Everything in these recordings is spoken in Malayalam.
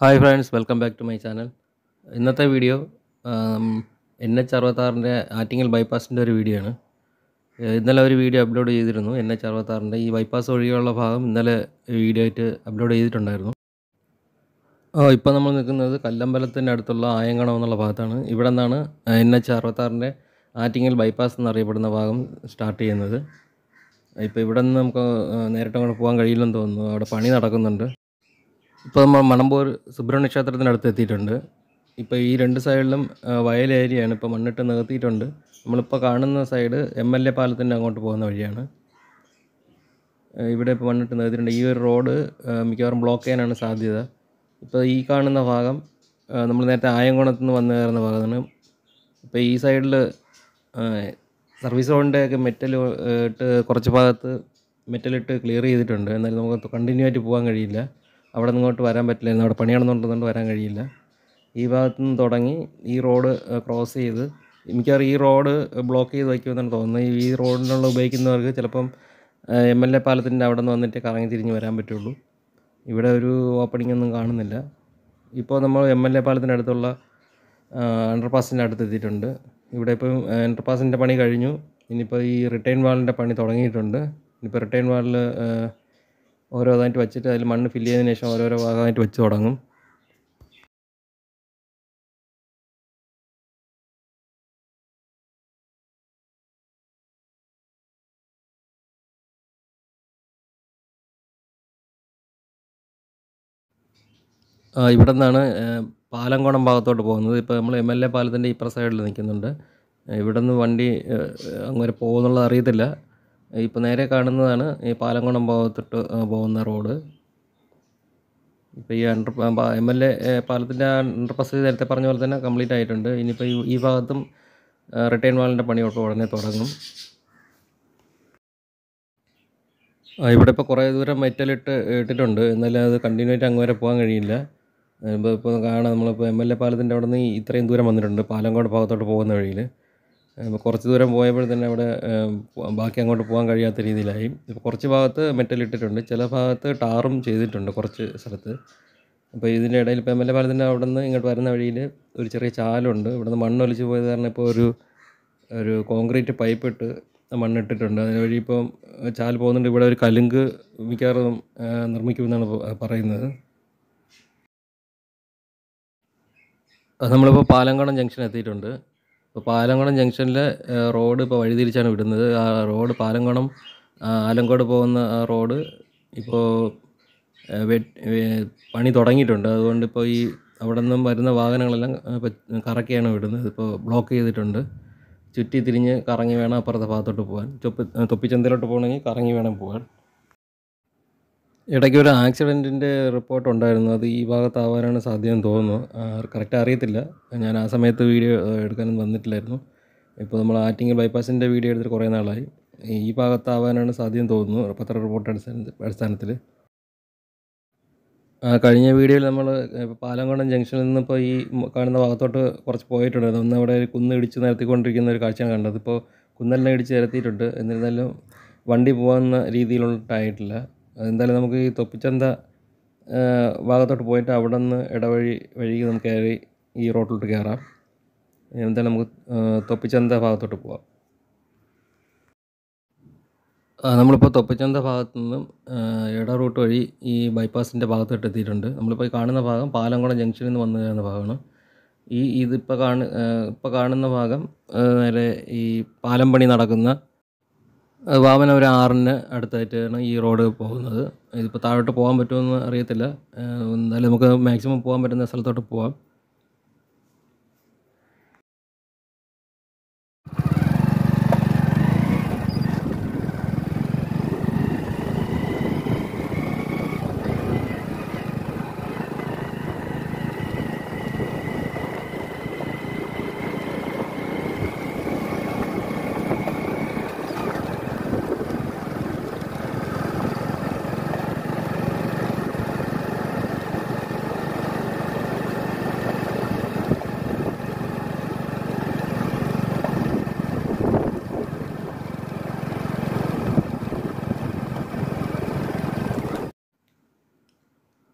hi friends welcome back to my channel ഇന്നത്തെ വീഡിയോ എൻ എച്ച് അറുപത്താറിൻ്റെ ആറ്റിങ്ങൽ ബൈപ്പാസിൻ്റെ ഒരു വീഡിയോ ആണ് ഏഹ് ഇന്നലെ ഒരു വീഡിയോ അപ്ലോഡ് ചെയ്തിരുന്നു എൻ എച്ച് അറുപത്താറിൻ്റെ ഈ ബൈപ്പാസ് ഒഴികെയുള്ള ഭാഗം ഇന്നലെ വീഡിയോ ആയിട്ട് അപ്ലോഡ് ചെയ്തിട്ടുണ്ടായിരുന്നു ആ ഇപ്പോൾ നമ്മൾ നിൽക്കുന്നത് കല്ലമ്പലത്തിൻ്റെ അടുത്തുള്ള ആയങ്കണം എന്നുള്ള ഭാഗത്താണ് ഇവിടെ നിന്നാണ് എൻ എച്ച് അറുപത്താറിൻ്റെ ആറ്റിങ്ങൽ ബൈപ്പാസ് എന്നറിയപ്പെടുന്ന ഭാഗം സ്റ്റാർട്ട് ചെയ്യുന്നത് ഇപ്പോൾ ഇവിടെ നിന്ന് നമുക്ക് ആ, നേരിട്ട് അങ്ങോട്ട് പോകാൻ കഴിയില്ലെന്ന് തോന്നുന്നു അവിടെ പണി നടക്കുന്നുണ്ട് ഇപ്പോൾ നമ്മൾ മണമ്പൂർ സുബ്രഹ്മണ്യ ക്ഷേത്രത്തിനടുത്ത് എത്തിയിട്ടുണ്ട് ഇപ്പോൾ ഈ രണ്ട് സൈഡിലും ആ, വയൽ ഏരിയയാണ് ഇപ്പോൾ മണ്ണിട്ട് നികത്തിയിട്ടുണ്ട് നമ്മളിപ്പോൾ കാണുന്ന സൈഡ് എം എൽ എ പാലത്തിൻ്റെ അങ്ങോട്ട് പോകുന്ന വഴിയാണ് ആ, ഇവിടെ ഇപ്പോൾ മണ്ണിട്ട് നികത്തിയിട്ടുണ്ട് ഈ ഒരു റോഡ് ആ, മിക്കവാറും ബ്ലോക്ക് ചെയ്യാനാണ് സാധ്യത ഇപ്പോൾ ഈ കാണുന്ന ഭാഗം നമ്മൾ നേരത്തെ ആയംകുളത്ത് നിന്ന് വന്നു കയറുന്ന ഭാഗമാണ് ഇപ്പോൾ ഈ സൈഡിൽ സർവീസ് റോഡിൻ്റെ ഒക്കെ മെറ്റൽ ഇട്ട് കുറച്ച് ഭാഗത്ത് മെറ്റലിട്ട് ക്ലിയർ ചെയ്തിട്ടുണ്ട് എന്നാലും നമുക്ക് കണ്ടിന്യൂ ആയിട്ട് പോകാൻ കഴിയില്ല അവിടെ നിന്ന് ഇങ്ങോട്ട് വരാൻ പറ്റില്ലായിരുന്നു അവിടെ പണി നടന്നുകൊണ്ടുകൊണ്ട് വരാൻ കഴിയില്ല ഈ ഭാഗത്ത് നിന്ന് തുടങ്ങി ഈ റോഡ് ക്രോസ് ചെയ്ത് മിക്കവാറും ഈ റോഡ് ബ്ലോക്ക് ചെയ്ത് വയ്ക്കുമെന്നാണ് തോന്നുന്നത് ഈ റോഡിനുള്ള ഉപയോഗിക്കുന്നവർക്ക് ചിലപ്പം എം എൽ എ പാലത്തിൻ്റെ അവിടെ നിന്ന് വന്നിട്ട് കറങ്ങി തിരിഞ്ഞ് വരാൻ പറ്റുള്ളൂ ഇവിടെ ഒരു ഓപ്പണിംഗ് ഒന്നും കാണുന്നില്ല ഇപ്പോൾ നമ്മൾ എം എൽ എ പാലത്തിൻ്റെ അടുത്തുള്ള അണ്ടർപാസിൻ്റെ അടുത്ത് എത്തിയിട്ടുണ്ട് ഇവിടെ ഇപ്പം അണ്ടർപാസിൻ്റെ പണി കഴിഞ്ഞു ഇനിയിപ്പോൾ ഈ റിട്ടേൺ വാളിൻ്റെ പണി തുടങ്ങിയിട്ടുണ്ട് ഇനിയിപ്പോൾ റിട്ടേൺ വാളിൽ ഓരോന്നായിട്ട് വെച്ചിട്ട് അതിൽ മണ്ണ് ഫില്ല് ചെയ്തതിന് ശേഷം ഓരോരോ ഭാഗമായിട്ട് വെച്ച് തുടങ്ങും ആ, ഇവിടെ നിന്നാണ് പാലംകുളം ഭാഗത്തോട്ട് പോകുന്നത് ഇപ്പോൾ നമ്മൾ എം എൽ എ പാലത്തിൻ്റെ ഇപ്പുറ സൈഡിൽ നിൽക്കുന്നുണ്ട് ഇവിടെ നിന്ന് വണ്ടി ഏഹ്, അങ്ങ് വരെ പോകുന്നുള്ളത് അറിയത്തില്ല ഇപ്പോൾ നേരെ കാണുന്നതാണ് ഈ പാലംകുളം ഭാഗത്തോട്ട് ആ, പോകുന്ന റോഡ് ഇപ്പോൾ ഈ അണ്ടർ എം എൽ എ പാലത്തിൻ്റെ അണ്ടർ പാസ് നേരത്തെ പറഞ്ഞ പോലെ തന്നെ കംപ്ലീറ്റ് ആയിട്ടുണ്ട് ഇനിയിപ്പോൾ ഈ ഈ ഭാഗത്തും റിട്ടേൺ വാളിൻ്റെ പണി ഒക്കെ ഉടനെ തുടങ്ങും ആ, ഇവിടെ ഇപ്പോൾ കുറേ ദൂരം മെറ്റലിട്ട് ഇട്ടിട്ടുണ്ട് എന്നാലും അത് കണ്ടിന്യൂ ആയിട്ട് അങ്ങ് വരെ പോകാൻ കഴിയില്ല ഇപ്പോൾ ഇപ്പോൾ കാണാം നമ്മളിപ്പോൾ എം എൽ എ പാലത്തിൻ്റെ അവിടെ നിന്ന് ഇത്രയും ദൂരം വന്നിട്ടുണ്ട് പാലങ്കോട് ഭാഗത്തോട്ട് പോകുന്ന വഴിയിൽ ഇപ്പോൾ കുറച്ച് ദൂരം പോയപ്പോൾ തന്നെ അവിടെ ഏം, ബാക്കി അങ്ങോട്ട് പോകാൻ കഴിയാത്ത രീതിയിലായി ഇപ്പോൾ കുറച്ച് ഭാഗത്ത് മെറ്റലിട്ടിട്ടുണ്ട് ചില ഭാഗത്ത് ടാറും ചെയ്തിട്ടുണ്ട് കുറച്ച് സ്ഥലത്ത് അപ്പോൾ ഇതിൻ്റെ ഇടയിൽ ഇപ്പോൾ എം എൽ എ പാലത്തിൻ്റെ അവിടെ നിന്ന് ഇങ്ങോട്ട് വരുന്ന വഴിയിൽ ഒരു ചെറിയ ചാലുണ്ട് ഇവിടെ നിന്ന് മണ്ണൊലിച്ച് പോയത് കാരണം ഇപ്പോൾ ഒരു ഒരു കോൺക്രീറ്റ് പൈപ്പ് ഇട്ട് മണ്ണിട്ടിട്ടുണ്ട് അതിന് വഴി ഇപ്പം ചാൽ പോകുന്നുണ്ട് ഇവിടെ ഒരു കലുങ്ക് മിക്കവാറും ആ, നിർമ്മിക്കുമെന്നാണ് പ- പറയുന്നത് അത് നമ്മളിപ്പോൾ പാലങ്കോണം ജംഗ്ഷൻ എത്തിയിട്ടുണ്ട് ഇപ്പോൾ പാലങ്കോണം ജംഗ്ഷനിൽ റോഡ് ഇപ്പോൾ വഴിതിരിച്ചാണ് വിടുന്നത് ആ റോഡ് പാലങ്കോണം ആ, ആലങ്കോട് പോകുന്ന ആ റോഡ് ഇപ്പോൾ ആ, വെ- വെ- പണി തുടങ്ങിയിട്ടുണ്ട് അതുകൊണ്ട് ഇപ്പോൾ ഈ അവിടെ നിന്നും വരുന്ന വാഹനങ്ങളെല്ലാം ആ, ഇപ്പം കറക്കിയാണ് വിടുന്നത് ഇപ്പോൾ ബ്ലോക്ക് ചെയ്തിട്ടുണ്ട് ചുറ്റി തിരിഞ്ഞ് കറങ്ങി വേണം അപ്പുറത്തെ ഭാഗത്തോട്ട് പോകാൻ തൊപ്പി തൊപ്പിച്ചന്തയിലോട്ട് പോകണമെങ്കിൽ കറങ്ങി വേണം പോകാൻ ഇടയ്ക്ക് ഒരു ആക്സിഡൻറ്റിൻ്റെ റിപ്പോർട്ട് ഉണ്ടായിരുന്നു അത് ഈ ഭാഗത്താവാനാണ് സാധ്യതയെന്ന് തോന്നുന്നു കറക്റ്റ് അറിയത്തില്ല ഞാൻ ആ സമയത്ത് വീഡിയോ എടുക്കാനൊന്നും വന്നിട്ടില്ലായിരുന്നു ഇപ്പോൾ നമ്മൾ ആറ്റിങ്ങൽ ബൈപ്പാസിൻ്റെ വീഡിയോ എടുത്തിട്ട് കുറേ നാളായി ഈ ഭാഗത്താവാനാണ് സാധ്യതയെന്ന് തോന്നുന്നു പത്ര റിപ്പോർട്ട് അടിസ്ഥാന അടിസ്ഥാനത്തിൽ ആ, കഴിഞ്ഞ വീഡിയോയിൽ നമ്മൾ പാലങ്കോണം ജംഗ്ഷനിൽ നിന്ന് ഇപ്പോൾ ഈ മ- കാണുന്ന ഭാഗത്തോട്ട് കുറച്ച് പോയിട്ടുണ്ടായിരുന്നു അന്ന് അവിടെ ഒരു കുന്ന് ഇടിച്ച് നിരത്തിക്കൊണ്ടിരിക്കുന്ന ഒരു കാഴ്ചയാണ് കണ്ടത് ഇപ്പോൾ കുന്നെല്ലാം ഇടിച്ച് നിരത്തിയിട്ടുണ്ട് എന്നിരുന്നാലും വണ്ടി പോകുന്ന രീതിയിലോട്ടായിട്ടില്ല എന്തായാലും നമുക്ക് ഈ തൊപ്പിച്ചന്ത ആ, ഭാഗത്തോട്ട് പോയിട്ട് അവിടെ നിന്ന് ഇടവഴി വഴി നമുക്ക് കയറി ഈ റോട്ടിലോട്ട് കയറാം എന്തായാലും നമുക്ക് ആ, തൊപ്പിച്ചന്ത ഭാഗത്തോട്ട് പോവാം ആ, നമ്മളിപ്പോൾ തൊപ്പച്ചന്ത ഭാഗത്തു നിന്നും ആ, ഇട റൂട്ട് വഴി ഈ ബൈപ്പാസിൻ്റെ ഭാഗത്തോട്ട് എത്തിയിട്ടുണ്ട് നമ്മളിപ്പോൾ ഈ കാണുന്ന ഭാഗം പാലംകുളം ജംഗ്ഷനിൽ നിന്ന് വന്നു കയറുന്ന ഭാഗമാണ് ഈ ഇതിപ്പോൾ കാണു ഇപ്പോൾ കാണുന്ന ഭാഗം ആ, നേരെ ഈ പാലം പണി നടക്കുന്ന ആ, വാമനപുരം ആറിന് അടുത്തായിട്ടാണ് ഈ റോഡ് പോകുന്നത് ഇതിപ്പോൾ താഴോട്ട് പോകാൻ പറ്റുമെന്ന് അറിയത്തില്ല ആ, എന്നാലും നമുക്ക് മാക്സിമം പോകാൻ പറ്റുന്ന സ്ഥലത്തോട്ട് പോവാം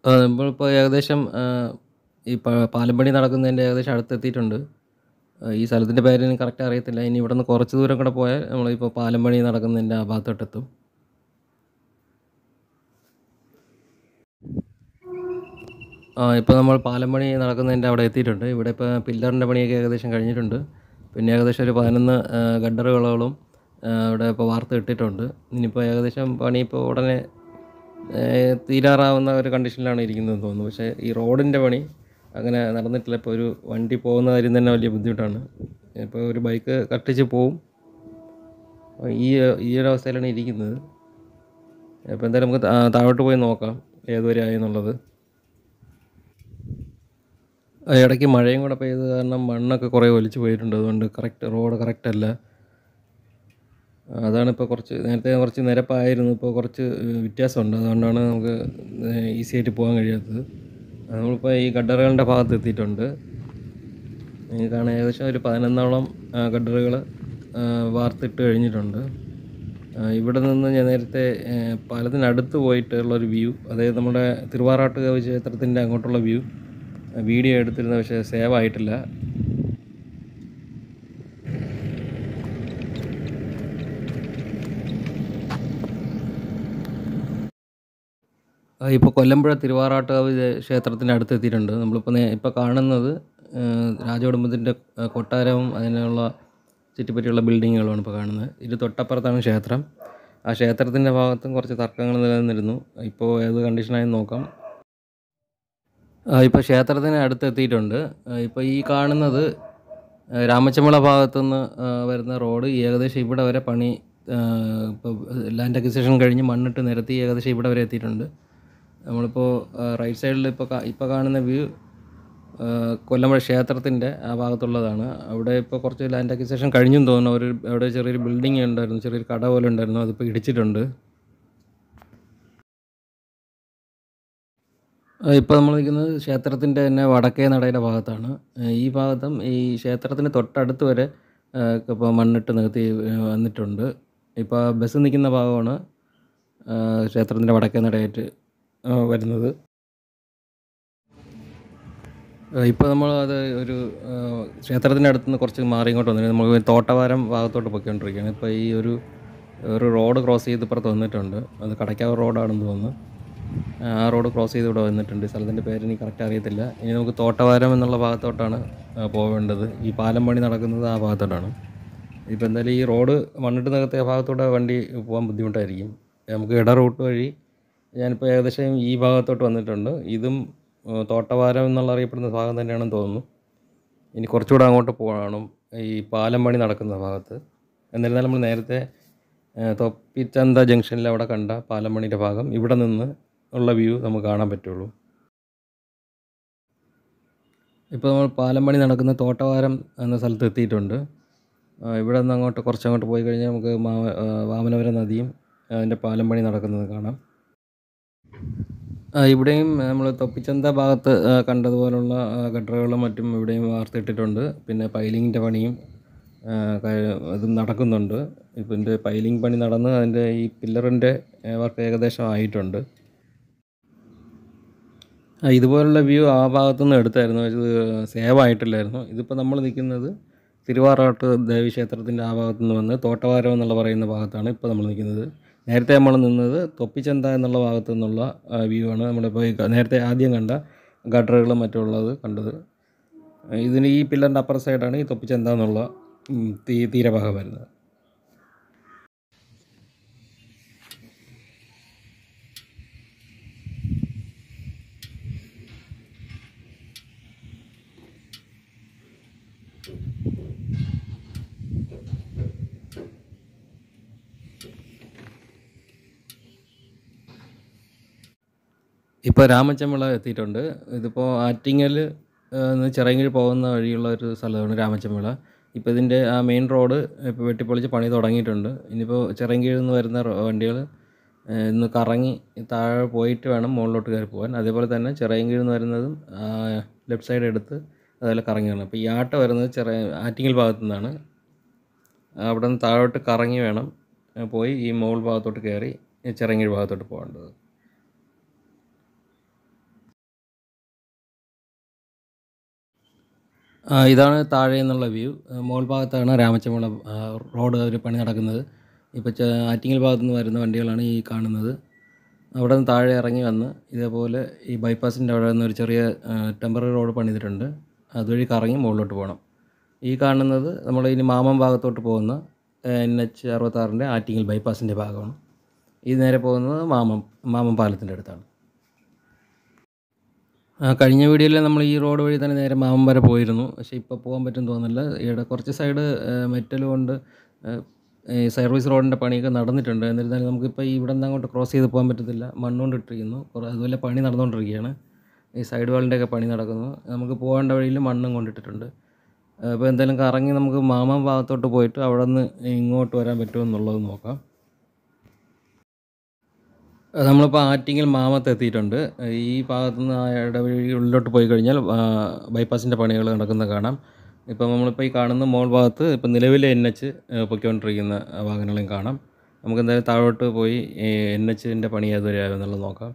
നമ്മളിപ്പോൾ ഏകദേശം ആ, ഈ പ- പാലം പണി നടക്കുന്നതിൻ്റെ ഏകദേശം അടുത്തെത്തിയിട്ടുണ്ട് ആ, ഈ സ്ഥലത്തിൻ്റെ പേര് എനിക്ക് കറക്റ്റ് അറിയത്തില്ല ഇനി ഇവിടെ നിന്ന് കുറച്ച് ദൂരം കൂടെ പോയാൽ നമ്മളിപ്പോൾ പാലം പണി നടക്കുന്നതിൻ്റെ ആ ഭാഗത്തോട്ടെത്തും ആ ഇപ്പോൾ നമ്മൾ പാലം പണി നടക്കുന്നതിൻ്റെ അവിടെ എത്തിയിട്ടുണ്ട് ഇവിടെ ഇപ്പോൾ പില്ലറിൻ്റെ പണിയൊക്കെ ഏകദേശം കഴിഞ്ഞിട്ടുണ്ട് പിന്നെ ഏകദേശം ഒരു പതിനൊന്ന് ആ, ഗഡറുകളും ആ, ഇവിടെ ഇപ്പോൾ വാർത്ത് ഇട്ടിട്ടുണ്ട് ഇനിയിപ്പോൾ ഏകദേശം പണി ഇപ്പോൾ ഉടനെ ഏ, തീരാറാവുന്ന ഒരു കണ്ടീഷനിലാണ് ഇരിക്കുന്നതെന്ന് തോന്നുന്നു പക്ഷേ ഈ റോഡിൻ്റെ പണി അങ്ങനെ നടന്നിട്ടില്ല ഇപ്പോൾ ഒരു വണ്ടി പോകുന്ന കാര്യം തന്നെ വലിയ ബുദ്ധിമുട്ടാണ് ഇപ്പോൾ ഒരു ബൈക്ക് കട്ടിച്ച് പോവും ഈ ഈ ഒരു അവസ്ഥയിലാണ് ഇരിക്കുന്നത് അപ്പോൾ എന്തായാലും നമുക്ക് താ- താഴോട്ട് പോയി നോക്കാം ഏതുവരെ ആയി എന്നുള്ളത് ആ, ഇടയ്ക്ക് മഴയും കൂടെ പെയ്ത് കാരണം മണ്ണൊക്കെ കുറേ ഒലിച്ച് പോയിട്ടുണ്ട് അതുകൊണ്ട് കറക്റ്റ് റോഡ് കറക്റ്റ് അല്ല ആ, അതാണ് ഇപ്പോൾ കുറച്ച് നേരത്തെ കുറച്ച് നിരപ്പായിരുന്നു ഇപ്പോൾ കുറച്ച് ഏഹ്, വ്യത്യാസമുണ്ട് അതുകൊണ്ടാണ് നമുക്ക് ഈസി ആയിട്ട് പോകാൻ കഴിയാത്തത് അത് നമ്മളിപ്പോൾ ഈ ഗഡറുകളുടെ ഭാഗത്ത് എത്തിയിട്ടുണ്ട് നിങ്ങൾക്ക് കാണാൻ ഏകദേശം ഒരു പതിനൊന്നോളം ഗഡറുകൾ വാർത്തിട്ട് കഴിഞ്ഞിട്ടുണ്ട് ആ, ഇവിടെ നിന്ന് ഞാൻ നേരത്തെ ഏഹ്, പാലത്തിനടുത്ത് പോയിട്ടുള്ളൊരു വ്യൂ അതായത് നമ്മുടെ തിരുവാറാട്ടുകാവ് ക്ഷേത്രത്തിൻ്റെ അങ്ങോട്ടുള്ള വ്യൂ വീഡിയോ എടുത്തിരുന്ന പക്ഷേ സേവ് ആയിട്ടില്ല ഇപ്പോൾ കൊല്ലമ്പുഴ തിരുവാറാട്ടുകാവ് ഇത് ക്ഷേത്രത്തിൻ്റെ അടുത്ത് എത്തിയിട്ടുണ്ട് നമ്മളിപ്പോൾ നേ ഇപ്പോൾ കാണുന്നത് ഏഹ്, രാജകുടുംബത്തിൻ്റെ ഏഹ്, കൊട്ടാരവും അതിനുള്ള ചുറ്റിപ്പറ്റിയുള്ള ബിൽഡിങ്ങുകളുമാണ് ഇപ്പോൾ കാണുന്നത് ഇത് തൊട്ടപ്പുറത്താണ് ക്ഷേത്രം ആ ക്ഷേത്രത്തിൻ്റെ ഭാഗത്തും കുറച്ച് തർക്കങ്ങൾ നിലനിന്നിരുന്നു ഇപ്പോൾ ഏത് കണ്ടീഷനായെന്ന് നോക്കാം ഇപ്പോൾ ക്ഷേത്രത്തിന് അടുത്ത് എത്തിയിട്ടുണ്ട് ഇപ്പോൾ ഈ കാണുന്നത് ആ, രാമച്ചമ്പള ഭാഗത്തുനിന്ന് ആ, വരുന്ന റോഡ് ഏകദേശം ഇവിടെ വരെ പണി ഇപ്പോൾ ലാൻഡ് അക്വിസിഷൻ കഴിഞ്ഞ് മണ്ണിട്ട് നിരത്തി ഏകദേശം ഇവിടെ വരെ എത്തിയിട്ടുണ്ട് നമ്മളിപ്പോൾ റൈറ്റ് സൈഡിൽ ഇപ്പോൾ ഇപ്പോൾ കാണുന്ന വ്യൂ കൊല്ലമ്പുഴ ക്ഷേത്രത്തിൻ്റെ ആ ഭാഗത്തുള്ളതാണ് അവിടെ ഇപ്പോൾ കുറച്ച് ലാൻഡ് അക്വിസിഷൻ കഴിഞ്ഞെന്ന് തോന്നുന്നു ഒരു അവിടെ ചെറിയൊരു ബിൽഡിംഗ് ഉണ്ടായിരുന്നു ചെറിയൊരു കട പോലെ ഉണ്ടായിരുന്നു അതിപ്പോൾ ഇടിച്ചിട്ടുണ്ട് ഇപ്പോൾ നമ്മൾ നിൽക്കുന്നത് ക്ഷേത്രത്തിൻ്റെ തന്നെ വടക്കേ നടയുടെ ഭാഗത്താണ് ഏഹ് ഈ ഭാഗത്തും ഈ ക്ഷേത്രത്തിന് തൊട്ടടുത്ത് വരെ ഇപ്പോൾ മണ്ണിട്ട് നികത്തി ഏഹ് വന്നിട്ടുണ്ട് ഇപ്പോൾ ബസ് നിൽക്കുന്ന ഭാഗമാണ് ഏഹ് ക്ഷേത്രത്തിൻ്റെ വടക്കേ നടയായിട്ട് ഏഹ് വരുന്നത് ഇപ്പോൾ നമ്മൾ അത് ഒരു ഏഹ് ക്ഷേത്രത്തിൻ്റെ അടുത്ത് നിന്ന് കുറച്ച് മാറി ഇങ്ങോട്ട് വന്നിട്ട് നമ്മൾ തോട്ടവാരം ഭാഗത്തോട്ട് പൊയ്ക്കൊണ്ടിരിക്കുകയാണ് ഇപ്പോൾ ഈ ഒരു ഒരു റോഡ് ക്രോസ് ചെയ്ത് ഇപ്പുറത്ത് വന്നിട്ടുണ്ട് അത് കടയ്ക്കാവ് റോഡാണെന്ന് തോന്നുന്നു ആ റോഡ് ക്രോസ് ചെയ്ത് ഇവിടെ വന്നിട്ടുണ്ട് ഈ സ്ഥലത്തിൻ്റെ പേര് എനിക്ക് കറക്റ്റ് അറിയത്തില്ല ഇനി നമുക്ക് തോട്ടവാരം എന്നുള്ള ഭാഗത്തോട്ടാണ് ആ, പോവേണ്ടത് ഈ പാലം പണി നടക്കുന്നത് ആ ഭാഗത്തോട്ടാണ് ഇപ്പോൾ എന്തായാലും ഈ റോഡ് മണ്ണിട്ട് നികത്തിയ ഭാഗത്തൂടെ വണ്ടി പോകാൻ ബുദ്ധിമുട്ടായിരിക്കും നമുക്ക് ഇട റൂട്ട് വഴി ഞാനിപ്പോൾ ഏകദേശം ഈ ഭാഗത്തോട്ട് വന്നിട്ടുണ്ട് ഇതും ആ, തോട്ടവാരം എന്നുള്ള അറിയപ്പെടുന്ന ഭാഗം തന്നെയാണെന്ന് തോന്നുന്നു ഇനി കുറച്ചുകൂടെ അങ്ങോട്ട് പോകണം ഈ പാലം പണി നടക്കുന്ന ഭാഗത്ത് എന്നിരുന്നാലും നമ്മൾ നേരത്തെ ആ, തൊപ്പിച്ചന്ത ജംഗ്ഷനിൽ അവിടെ കണ്ട പാലം പണിയുടെ ഭാഗം ഇവിടെ നിന്ന് ഉള്ള വ്യൂ നമുക്ക് കാണാൻ പറ്റുള്ളൂ ഇപ്പോൾ നമ്മൾ പാലം പണി നടക്കുന്ന തോട്ടവാരം എന്ന സ്ഥലത്ത് എത്തിയിട്ടുണ്ട് ആ, ഇവിടെ നിന്ന് അങ്ങോട്ട് കുറച്ചങ്ങോട്ട് പോയി കഴിഞ്ഞാൽ നമുക്ക് മാവ ആ, വാമനപുരം നദിയും അതിൻ്റെ പാലം പണി നടക്കുന്നത് കാണാം ആ, ഇവിടെയും നമ്മൾ തൊപ്പിച്ചന്ത ഭാഗത്ത് ആ, കണ്ടതുപോലുള്ള ആ, ഗട്ടറുകളും മറ്റും ഇവിടെയും വാർത്തിട്ടിട്ടുണ്ട് പിന്നെ പൈലിങ്ങിൻ്റെ പണിയും ആ, കഴി- അതും നടക്കുന്നുണ്ട് ഇപ്പം ഇതിൻ്റെ പൈലിംഗ് പണി നടന്ന് അതിൻ്റെ ഈ പില്ലറിൻ്റെ വർക്ക് ഏകദേശം ആയിട്ടുണ്ട് ആ, ഇതുപോലുള്ള വ്യൂ ആ ഭാഗത്തുനിന്ന് എടുത്തായിരുന്നു ഇത് സേവ് ആയിട്ടില്ലായിരുന്നു ഇതിപ്പോൾ നമ്മൾ നിൽക്കുന്നത് തിരുവാറാട്ട് ദേവീക്ഷേത്രത്തിൻ്റെ ആ ഭാഗത്തുനിന്ന് വന്ന് തോട്ടവാരം എന്നുള്ള പറയുന്ന ഭാഗത്താണ് ഇപ്പോൾ നമ്മൾ നിൽക്കുന്നത് നേരത്തെ നമ്മൾ നിന്നത് തൊപ്പിച്ചന്ത എന്നുള്ള ഭാഗത്തു നിന്നുള്ള വ്യൂ ആണ് നമ്മളിപ്പോൾ ഈ ക- നേരത്തെ ആദ്യം കണ്ട ഗട്ടറുകളും മറ്റുള്ളത് കണ്ടത് ആ, ഇതിന് ഈ പില്ലറിൻ്റെ അപ്പർ സൈഡാണ് ഈ തൊപ്പിച്ചന്ത എന്നുള്ള ഉം, തീ തീരഭാഗം വരുന്നത് ഇപ്പോൾ രാമച്ചമ്പിള എത്തിയിട്ടുണ്ട് ഇതിപ്പോൾ ആറ്റിങ്ങൽ നിന്ന് ചിറയൻകീഴ് പോകുന്ന വഴിയുള്ള ഒരു സ്ഥലമാണ് രാമച്ചമ്പിള ഇപ്പോൾ ഇതിൻ്റെ ആ മെയിൻ റോഡ് ഇപ്പോൾ വെട്ടിപ്പൊളിച്ച് പണി തുടങ്ങിയിട്ടുണ്ട് ഇനിയിപ്പോൾ ചിറയൻകീഴിൽ നിന്ന് വരുന്ന വണ്ടികൾ ഇന്ന് കറങ്ങി താഴെ പോയിട്ട് വേണം മുകളിലോട്ട് കയറി പോകാൻ അതേപോലെ തന്നെ ചിറയൻകീഴിൽ നിന്ന് വരുന്നതും ലെഫ്റ്റ് സൈഡ് എടുത്ത് അതുപോലെ കറങ്ങി വേണം അപ്പോൾ ഈ ആട്ട വരുന്നത് ചെറിയ ആറ്റിങ്ങൽ ഭാഗത്തു നിന്നാണ് അവിടെ നിന്ന് താഴോട്ട് കറങ്ങി വേണം ആ, പോയി ഈ മുകൾ ഭാഗത്തോട്ട് കയറി ചിറയൻകീഴ് ഭാഗത്തോട്ട് പോകേണ്ടത് ആ, ഇതാണ് താഴെ നിന്നുള്ള വ്യൂ മോൾ ഭാഗത്താണ് രാമച്ചമ്പളം ആ, റോഡ് ഒരു പണി നടക്കുന്നത് ഇപ്പോൾ ചെ- ആറ്റിങ്ങൽ ഭാഗത്തു നിന്ന് വരുന്ന വണ്ടികളാണ് ഈ കാണുന്നത് അവിടെ നിന്ന് താഴെ ഇറങ്ങി വന്ന് ഇതേപോലെ ഈ ബൈപ്പാസിൻ്റെ അവിടെ നിന്ന് ഒരു ചെറിയ ടെമ്പററി റോഡ് പണിതിട്ടുണ്ട് അതുവഴി കറങ്ങി മുകളിലോട്ട് പോകണം ഈ കാണുന്നത് നമ്മൾ ഇനി മാമം ഭാഗത്തോട്ട് പോകുന്ന എൻ എച്ച് അറുപത്താറിൻ്റെ ആറ്റിങ്ങൽ ബൈപ്പാസിൻ്റെ ഭാഗമാണ് ഈ നേരെ പോകുന്നത് മാമം മാമം പാലത്തിൻ്റെ അടുത്താണ് ആ, കഴിഞ്ഞ വീഡിയോയിൽ നമ്മൾ ഈ റോഡ് വഴി തന്നെ നേരെ മാമം വരെ പോയിരുന്നു പക്ഷേ ഇപ്പോൾ പോകാൻ പറ്റും തോന്നുന്നില്ല ഇവിടെ കുറച്ച് സൈഡ് മെറ്റൽ കൊണ്ട് ആ, ഈ സർവീസ് റോഡിൻ്റെ പണിയൊക്കെ നടന്നിട്ടുണ്ട് എന്നിരുന്നാലും നമുക്കിപ്പോൾ ഈ ഇവിടെ നിന്ന് അങ്ങോട്ട് ക്രോസ് ചെയ്ത് പോകാൻ പറ്റത്തില്ല മണ്ണുകൊണ്ട് ഇട്ടിരിക്കുന്നു കുറേ അതുപോലെ പണി നടന്നുകൊണ്ടിരിക്കുകയാണ് ഈ സൈഡ് വാളിൻ്റെയൊക്കെ പണി നടക്കുന്നു നമുക്ക് പോകേണ്ട വഴിയിൽ മണ്ണും കൊണ്ടിട്ടിട്ടുണ്ട് അപ്പോൾ എന്തായാലും കറങ്ങി നമുക്ക് മാമം ഭാഗത്തോട്ട് പോയിട്ട് അവിടെ നിന്ന് ഇങ്ങോട്ട് വരാൻ പറ്റുമോ എന്നുള്ളത് നോക്കാം നമ്മളിപ്പോൾ ആറ്റിങ്ങൽ മാമത്ത് എത്തിയിട്ടുണ്ട് ഈ ഭാഗത്തു നിന്ന് ആ ഇടവഴി ഉള്ളിലോട്ട് പോയി കഴിഞ്ഞാൽ ബൈപ്പാസിൻ്റെ പണികൾ നടക്കുന്നത് കാണാം ഇപ്പം നമ്മളിപ്പോൾ ഈ കാണുന്ന മോൾ ഭാഗത്ത് ഇപ്പം നിലവിലെ എൻ എച്ച് പൊയ്ക്കൊണ്ടിരിക്കുന്ന വാഹനങ്ങളും കാണാം നമുക്ക് എന്തായാലും താഴോട്ട് പോയി എൻ എച്ചിൻ്റെ പണി ഏതുവരെ ആകുമെന്നുള്ളത് നോക്കാം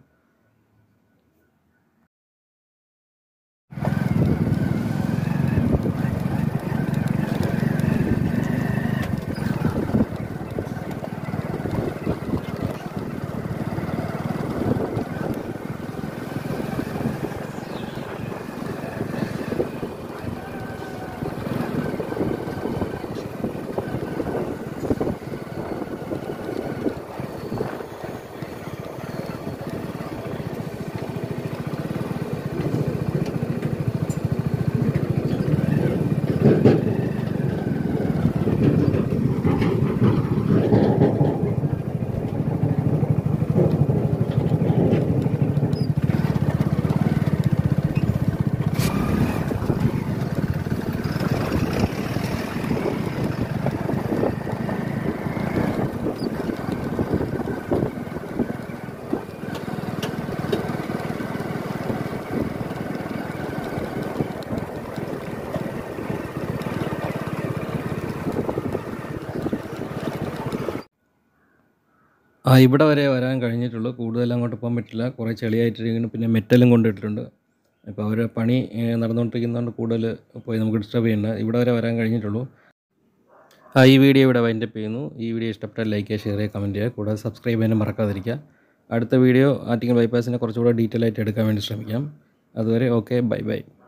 ആ ഇവിടെ വരെ വരാൻ കഴിഞ്ഞിട്ടുള്ളൂ കൂടുതൽ അങ്ങോട്ട് പോകാൻ പറ്റില്ല കുറേ ചെളിയായിട്ടിരിക്കുന്നു പിന്നെ മെറ്റലും കൊണ്ടിട്ടിട്ടുണ്ട് ഇപ്പോൾ അവർ പണി ഏഹ്, നടന്നുകൊണ്ടിരിക്കുന്നതുകൊണ്ട് കൂടുതൽ പോയി നമുക്ക് ഡിസ്റ്റർബ് ചെയ്യണ്ട ഇവിടെ വരെ വരാൻ കഴിഞ്ഞിട്ടുള്ളൂ ആ ഈ വീഡിയോ ഇവിടെ വൈൻഡപ്പ് ചെയ്യുന്നു ഈ വീഡിയോ ഇഷ്ടപ്പെട്ടാൽ ലൈക്ക് ചെയ്യുക ഷെയർ ചെയ്യുക കമൻറ്റ് ചെയ്യുക കൂടാതെ സബ്സ്ക്രൈബ് ചെയ്യാനും മറക്കാതിരിക്കുക അടുത്ത വീഡിയോ ആറ്റിങ്ങൽ ബൈപ്പാസിനെ കുറച്ചുകൂടെ ഡീറ്റെയിൽ ആയിട്ട് എടുക്കാൻ വേണ്ടി ശ്രമിക്കാം അതുവരെ ഓക്കെ ബൈ ബൈ